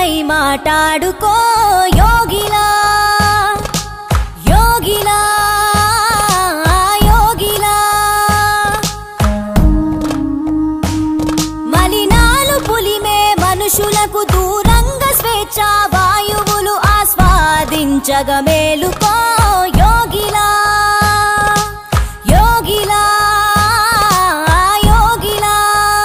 నీవై మాట్లాడుకో యోగిలా యోగిలా యోగిలా మలినాలు పులిమే మనుషులకు దూరంగా స్వేచ్ఛ వాయువులు ఆస్వాదించగ మేలుకో యోగిలా యోగిలా యోగిలా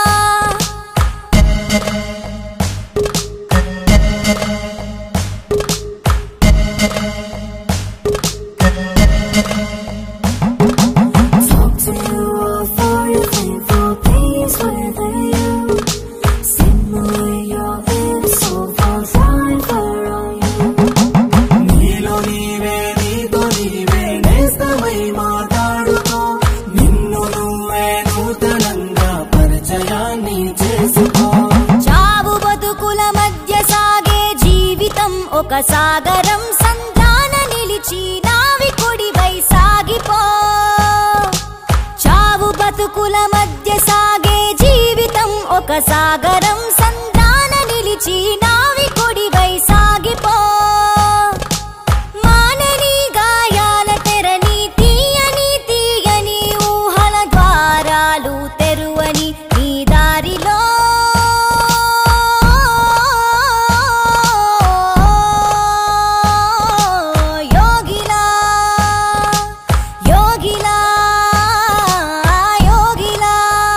Talk to you all for your thankful peace within you. Simulate your lips so far flying far on you. నీలో నీవే నీతో నీవే నేస్తమై మాట్లాడుకో నిన్ను నువ్వే నూతనంగా పరిచయాన్ని చేసుకో చావు బతుకుల మధ్య సాగే జీవితం ఒక సాగరం సంతాన నిలిచి నావికుడివై సాగిపో చావు బతుకుల మధ్య సాగే జీవితం ఒక సాగరం సంతాన నిలిచి నావికుడివై సాగిపో మానని గాయాల తెరని తీయని తీయని ఊహల ద్వారాలు తెరువని నీ దారిలో యోగిలా యోగిలా యోగిలా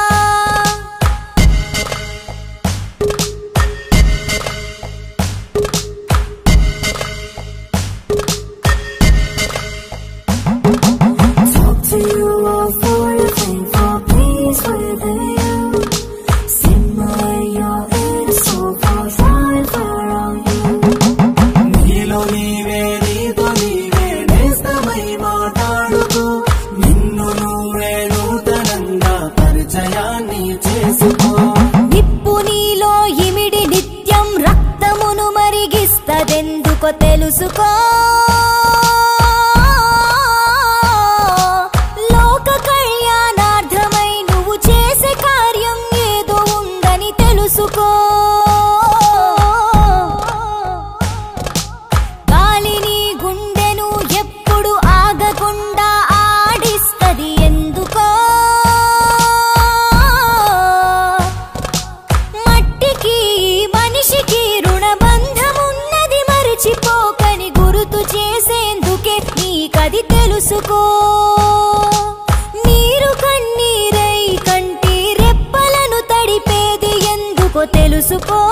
Talk to you all for your thankful peace within you. Simulate your lips so far flying far on you. నీలో నీవే నీతో నీవే నేస్తమై మాట్లాడుకో నిన్ను నువ్వే నూతనంగా పరిచయాన్ని చేసుకో నిప్పు నీలో ఇమిడి నిత్యం రక్తమును మరిగిస్తదెందుకో తెలుసుకో లోక కళ్యాణార్థమై నువ్వు చేసే కార్యం ఏదో ఉందని తెలుసుకో గాలిని గుండెను ఎప్పుడు ఆగకుండా ఆడిస్తది ఎందుకో మట్టికి మనిషికి రుణబంధమున్నది మరచిపోకని గుర్తు చేసేందుకే నీకది తెలుసుకో నీరు కన్నీరై కంటి రెప్పలను తడిపేది ఎందుకో తెలుసుకో